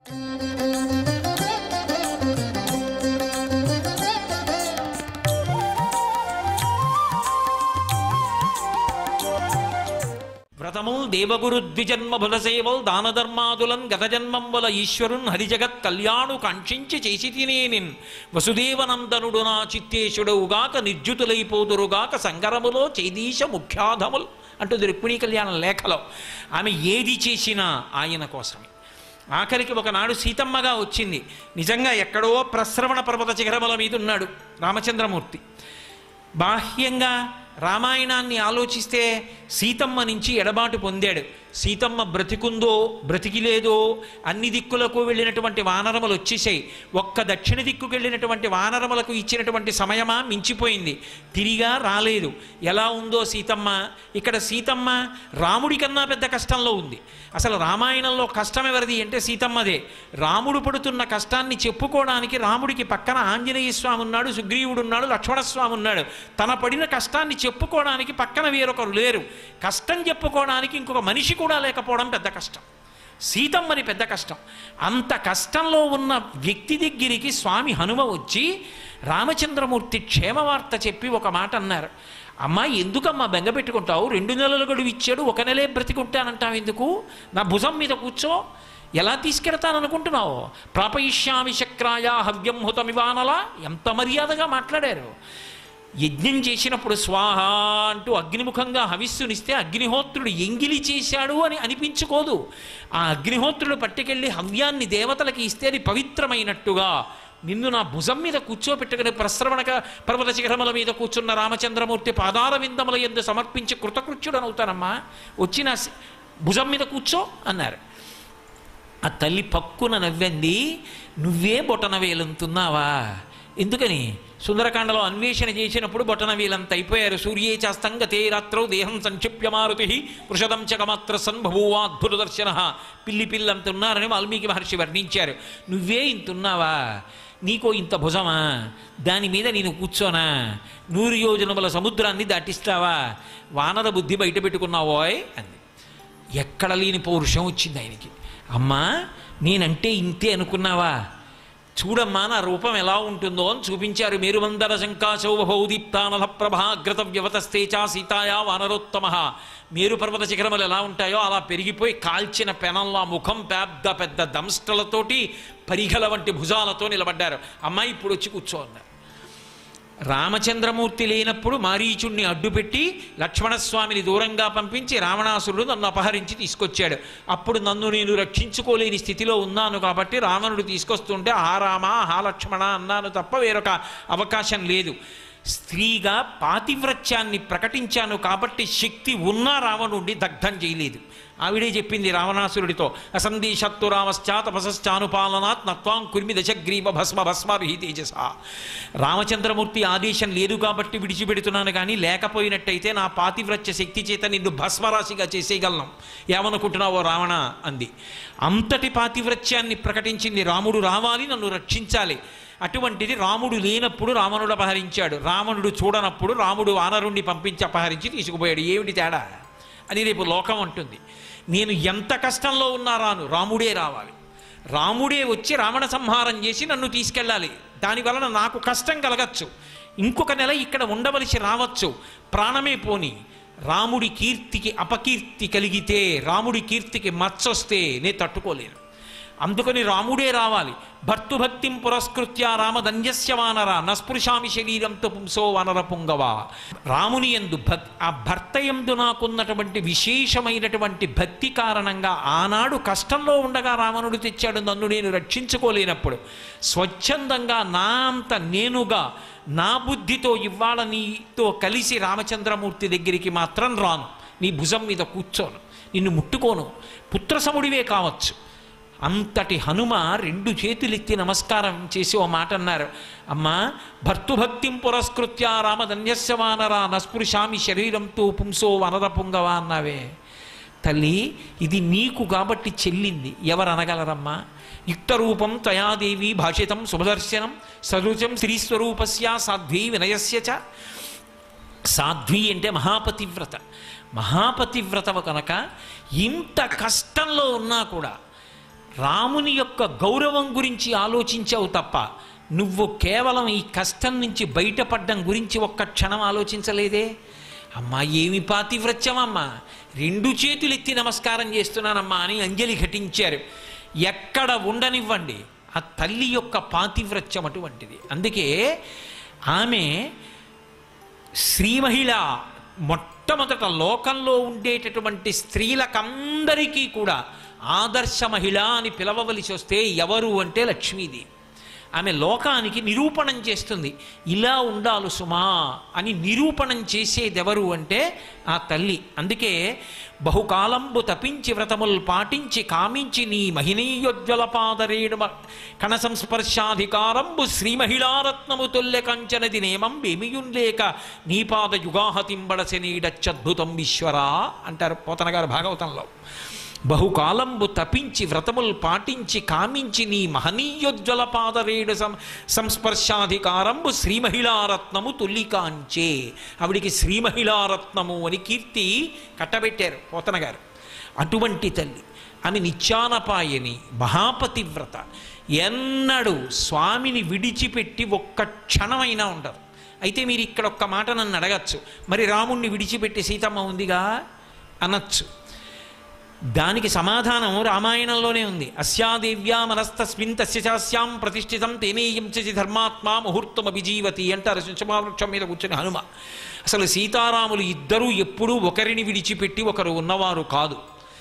వ్రతముల్ దేవగురు ద్విజన్మ బులసేవల్ దాన ధర్మాదులన్ గతజన్మంబుల ఈశ్వరున్ హరిజగత్ కళ్యాణు కాంక్షించి చేసి తినేనిన్ వసుదేవనందనుడు నా చిత్తేశుడవుగాక నిర్జుతులైపోదురుగాక సంగరములో చేదీశ ముఖ్యాధముల్ అంటుంది రుక్మిణీ కళ్యాణ లేఖలో ఆమె ఏది చేసినా ఆయన కోసమే ఆఖరికి ఒకనాడు సీతమ్మగా వచ్చింది నిజంగా ఎక్కడో ప్రస్రవణ పర్వత శిఖరముల మీద ఉన్నాడు రామచంద్రమూర్తి బాహ్యంగా రామాయణాన్ని ఆలోచిస్తే సీతమ్మ నుంచి ఎడబాటు పొందాడు సీతమ్మ బ్రతికుందో బ్రతికిలేదో అన్ని దిక్కులకు వెళ్ళినటువంటి వానరములు వచ్చేసాయి ఒక్క దక్షిణ దిక్కుకు వెళ్ళినటువంటి వానరములకు ఇచ్చినటువంటి సమయమా మించిపోయింది తిరిగా రాలేదు ఎలా ఉందో సీతమ్మ ఇక్కడ సీతమ్మ రాముడి కన్నా పెద్ద కష్టంలో ఉంది అసలు రామాయణంలో కష్టం ఎవరిది అంటే సీతమ్మదే రాముడు పడుతున్న కష్టాన్ని చెప్పుకోవడానికి రాముడికి పక్కన ఆంజనేయ స్వామి ఉన్నాడు సుగ్రీవుడు ఉన్నాడు లక్ష్మణస్వామి ఉన్నాడు తన పడిన కష్టాన్ని చెప్పుకోవడానికి పక్కన వేరొకరు లేరు కష్టం చెప్పుకోవడానికి ఇంకొక మనిషి కూడా లేకపోవడం పెద్ద కష్టం సీతమ్మని పెద్ద కష్టం అంత కష్టంలో ఉన్న వ్యక్తి దగ్గరికి స్వామి హనుమ వచ్చి రామచంద్రమూర్తి క్షేమవార్త చెప్పి ఒక మాట అన్నారు అమ్మా ఎందుకమ్మా బెంగ పెట్టుకుంటావు రెండు నెలలు గడువు ఇచ్చాడు ఒక నెలే బ్రతికుంటానంటావు ఎందుకు నా భుజం మీద కూర్చో ఎలా తీసుకెడతాననుకుంటున్నావు ప్రాపయిష్యామి శక్రాయ హవ్యం హుతమివానలా ఎంత మర్యాదగా మాట్లాడారు యజ్ఞం చేసినప్పుడు స్వాహ అంటూ అగ్నిముఖంగా హవిస్సునిస్తే అగ్నిహోత్రుడు ఎంగిలి చేశాడు అని అనిపించుకోదు ఆ అగ్నిహోత్రుడు పట్టుకెళ్ళి హవ్యాన్ని దేవతలకి ఇస్తే అది పవిత్రమైనట్టుగా నిన్ను నా భుజం మీద కూర్చోపెట్టుకుని ప్రస్రవణక పర్వత శిఖరముల మీద కూర్చున్న రామచంద్రమూర్తి పాదార విందముల ఎందు సమర్పించి కృతకృత్యుడనవుతానమ్మా వచ్చి నా సి- భుజం మీద కూర్చో అన్నారు ఆ తల్లి పక్కున నవ్వంది నువ్వే బొటన వేలంతున్నావా ఎందుకని సుందరకాండలో అన్వేషణ చేసినప్పుడు బొటన వేలంత అయిపోయారు సూర్యే చాస్తంగతే రాత్రౌ దేహం సంక్షిప్య మారుతి వృషదం చకమాత్ర సన్భూవా అద్భుత దర్శన పిల్లి పిల్లంత ఉన్నారని వాల్మీకి మహర్షి వర్ణించారు నువ్వే ఇంతున్నావా నీకో ఇంత భుజమా దాని మీద నేను కూర్చోనా నూరు యోజనముల సముద్రాన్ని దాటిస్తావా వానర బుద్ధి బయట పెట్టుకున్నావోయ్ అంది ఎక్కడ లేని పౌరుషం వచ్చింది ఆయనకి అమ్మా నేనంటే ఇంతే అనుకున్నావా చూడమ్మా నా రూపం ఎలా ఉంటుందో అని చూపించారు మేరుమందర శంకాశౌభౌదీప్తానల ప్రభాగ్రత వ్యవతస్తే చా సీతాయా వానరోత్తమ మేరు పర్వత శిఖరములు ఎలా ఉంటాయో అలా పెరిగిపోయి కాల్చిన పెనంలో ఆ ముఖం పెద్ద పెద్ద దంష్టలతోటి పరిగల వంటి భుజాలతో నిలబడ్డారు అమ్మాయి ఇప్పుడు వచ్చి కూర్చో అన్నారు రామచంద్రమూర్తి లేనప్పుడు మారీచుణ్ణి అడ్డుపెట్టి లక్ష్మణస్వామిని దూరంగా పంపించి రావణాసురుడు నన్ను అపహరించి తీసుకొచ్చాడు అప్పుడు నన్ను నేను రక్షించుకోలేని స్థితిలో ఉన్నాను కాబట్టి రావణుడు తీసుకొస్తుంటే ఆ రామ హా లక్ష్మణ అన్నాను తప్ప వేరొక అవకాశం లేదు స్త్రీగా పాతివ్రత్యాన్ని ప్రకటించాను కాబట్టి శక్తి ఉన్నా రావణుడిని దగ్ధం చేయలేదు ఆవిడే చెప్పింది రావణాసురుడితో అసందేశత్తు రామశ్చా తపసశ్చానుపాలనాత్ నత్వాం కుర్మి దశగ్రీవ భస్మ భస్మాభిహి తేజస రామచంద్రమూర్తి ఆదేశం లేదు కాబట్టి విడిచిపెడుతున్నాను కానీ లేకపోయినట్టయితే నా పాతివ్రత్య శక్తి చేత నిన్ను భస్మరాశిగా చేసేయగలను ఏమనుకుంటున్నావో రావణ అంది అంతటి పాతివ్రత్యాన్ని ప్రకటించింది రాముడు రావాలి నన్ను రక్షించాలి అటువంటిది రాముడు లేనప్పుడు రావణుడు అపహరించాడు రావణుడు చూడనప్పుడు రాముడు వానరుణ్ణి పంపించి అపహరించి తీసుకుపోయాడు ఏమిటి తేడా అని రేపు లోకం అంటుంది నేను ఎంత కష్టంలో ఉన్నా రాను రాముడే రావాలి రాముడే వచ్చి రావణ సంహారం చేసి నన్ను తీసుకెళ్ళాలి దాని వలన నాకు కష్టం కలగచ్చు ఇంకొక నెల ఇక్కడ ఉండవలసి రావచ్చు ప్రాణమే పోని రాముడి కీర్తికి అపకీర్తి కలిగితే రాముడి కీర్తికి మచ్చొస్తే నేను తట్టుకోలేను అందుకని రాముడే రావాలి భర్తుభక్తిం పురస్కృత్య రామధన్యస్య వానర నస్పృశామి శరీరంతో పుంసో వానర పుంగవ రాముని ఎందు భక్ ఆ భర్త ఎందు నాకున్నటువంటి విశేషమైనటువంటి భక్తి కారణంగా ఆనాడు కష్టంలో ఉండగా రావణుడు తెచ్చాడు నన్ను నేను రక్షించుకోలేనప్పుడు స్వచ్ఛందంగా నా అంత నేనుగా నా బుద్ధితో ఇవాళ నీతో కలిసి రామచంద్రమూర్తి దగ్గరికి మాత్రం రాను నీ భుజం మీద కూర్చోను నిన్ను ముట్టుకోను పుత్రసముడివే కావచ్చు అంతటి హనుమ రెండు చేతులెత్తి నమస్కారం చేసి ఓ మాట అన్నారు అమ్మా భర్తుభక్తిం పురస్కృత్య రామధన్యస్య వానరా నస్పృశామి శరీరంతో పుంసో వనర పుంగవా అన్నావే తల్లి ఇది నీకు కాబట్టి చెల్లింది ఎవరు అనగలరమ్మా యుక్తరూపం త్వయాదేవి భాషితం శుభదర్శనం సరుచం శ్రీస్వరూపస్య సాధ్వీ వినయస్య చ సాధ్వి అంటే మహాపతివ్రత మహాపతివ్రతవ కనుక ఇంత కష్టంలో ఉన్నా కూడా రాముని యొక్క గౌరవం గురించి ఆలోచించావు తప్ప నువ్వు కేవలం ఈ కష్టం నుంచి బయటపడ్డం గురించి ఒక్క క్షణం ఆలోచించలేదే అమ్మా ఏమి పాతివ్రత్యమమ్మా రెండు చేతులు ఎత్తి నమస్కారం చేస్తున్నానమ్మా అని అంజలి ఘటించారు ఎక్కడ ఉండనివ్వండి ఆ తల్లి యొక్క పాతివ్రత్యం అటువంటిది అందుకే ఆమె స్త్రీ మహిళ మొట్టమొదట లోకంలో ఉండేటటువంటి స్త్రీలకందరికీ కూడా ఆదర్శ మహిళ అని పిలవవలసి వస్తే ఎవరు అంటే లక్ష్మీదేవి ఆమె లోకానికి నిరూపణం చేస్తుంది ఇలా ఉండాలి సుమా అని నిరూపణం చేసేదెవరు అంటే ఆ తల్లి అందుకే బహుకాలంబు తపించి వ్రతములు పాటించి కామించి నీ మహినీయోజ్వల పాదరేణు కణ సంస్పర్శాధికారంబు శ్రీ మహిళారత్నము తొల్లె కంచనది నేమం బేమియుంలేక నీ పాద యుగాహతింబడసె నీడచ్చద్భుతం ఈశ్వరా అంటారు పోతన గారు భాగవతంలో బహుకాలంబు తపించి వ్రతములు పాటించి కామించి నీ మహనీయోజ్వల పాదరేడు సం సంస్పర్శాధికారంబు శ్రీ మహిళారత్నము తుల్లికాంచే ఆవిడికి శ్రీ మహిళారత్నము అని కీర్తి కట్టబెట్టారు పోతన గారు అటువంటి తల్లి ఆమె నిత్యానపాయని మహాపతివ్రత ఎన్నడూ స్వామిని విడిచిపెట్టి ఒక్క క్షణమైనా ఉండదు అయితే మీరు ఇక్కడ ఒక్క మాట నన్ను అడగచ్చు మరి రాముణ్ణి విడిచిపెట్టి సీతమ్మ ఉందిగా అనొచ్చు దానికి సమాధానం రామాయణంలోనే ఉంది అస్యాదేవ్యా మనస్తస్మిన్ తస్య చాస్యాం ప్రతిష్ఠితం తేనేయం చసి ధర్మాత్మా ముహూర్తం అభిజీవతి అంటారు శుంచమావృక్షం మీద కూర్చుని హనుమ అసలు సీతారాములు ఇద్దరూ ఎప్పుడూ ఒకరిని విడిచిపెట్టి ఒకరు ఉన్నవారు కాదు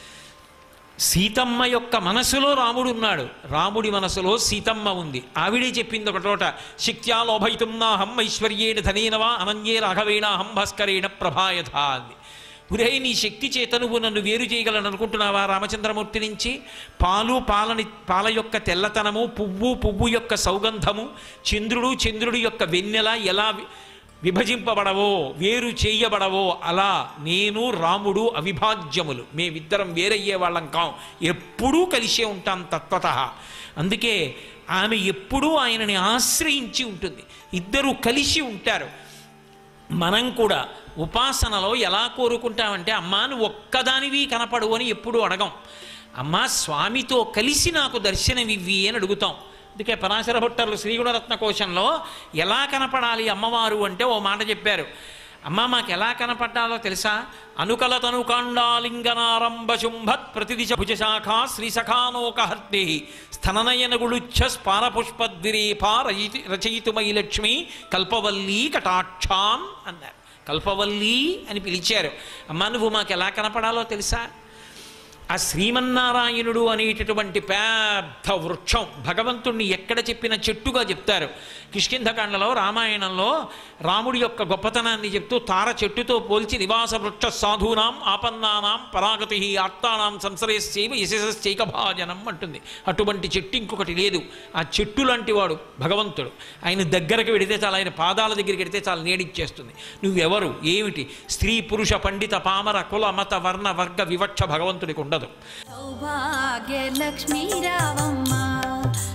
సీతమ్మ యొక్క మనసులో రాముడు ఉన్నాడు రాముడి మనసులో సీతమ్మ ఉంది ఆవిడే చెప్పింది ఒక చోట శక్త్యా లోభయితుం నాహం ఐశ్వర్యేణ ధనేనవా అనన్యే రాఘవేణాహం భాస్కరేణ ప్రభాయథ అంది ఒరే నీ శక్తి చేత నువ్వు నన్ను వేరు చేయగలను అనుకుంటున్నావా రామచంద్రమూర్తి నుంచి పాలు పాలని పాల యొక్క తెల్లతనము పువ్వు పువ్వు యొక్క సౌగంధము చంద్రుడు చంద్రుడి యొక్క వెన్నెల ఎలా వి- విభజింపబడవో వేరు చేయబడవో అలా నేను రాముడు అవిభాజ్యములు మేమిద్దరం వేరయ్యే వాళ్ళం కాం ఎప్పుడూ కలిసే ఉంటాం తత్వత అందుకే ఆమె ఎప్పుడూ ఆయనని ఆశ్రయించి ఉంటుంది ఇద్దరూ కలిసి ఉంటారు మనం కూడా ఉపాసనలో ఎలా కోరుకుంటామంటే అమ్మా నువ్వు ఒక్కదానివి కనపడు అని ఎప్పుడు అడగం అమ్మా స్వామితో కలిసి నాకు దర్శనమివ్వి అని అడుగుతాం అందుకే పరాశర భట్టర్లు శ్రీగుణరత్న కోశంలో ఎలా కనపడాలి అమ్మవారు అంటే ఓ మాట చెప్పారు అమ్మ మాకు ఎలా కనపడ్డాలో తెలుసా అనుకల తనుకాండాలింగనారంభ శుంభత్ ప్రతిదిశ భుజశాఖ శ్రీసఖానోకహర్తి స్థననయన గుళుచ్ఛ స్పారపుష్పద్విరేపా రచయితి రచయితుమై లక్ష్మి కల్పవల్లీ కటాక్షాన్ అన్నారు కల్పవల్లి అని పిలిచారు అమ్మా నువ్వు మాకు ఎలా కనపడాలో తెలుసా ఆ శ్రీమన్నారాయణుడు అనేటటువంటి పెద్ద వృక్షం భగవంతుణ్ణి ఎక్కడ చెప్పిన చెట్టుగా చెప్తారు కిష్కింధకాండలో రామాయణంలో రాముడి యొక్క గొప్పతనాన్ని చెప్తూ తార చెట్టుతో పోల్చి నివాస వృక్ష సాధూనాం ఆపన్నానాం పరాగతి ఆర్తానాం సంసరేశ్చైవ యశస్చైక భాజనం అంటుంది అటువంటి చెట్టు ఇంకొకటి లేదు ఆ చెట్టు లాంటి వాడు భగవంతుడు ఆయన దగ్గరకు వెడితే చాలు ఆయన పాదాల దగ్గరికి వెడితే చాలు నేడిచ్చేస్తుంది నువ్వెవరు ఏమిటి స్త్రీ పురుష పండిత పామర కుల మత వర్ణ వర్గ వివక్ష భగవంతుడికి ఉండదు సౌభాగ్య లక్ష్మీ రావమ్మ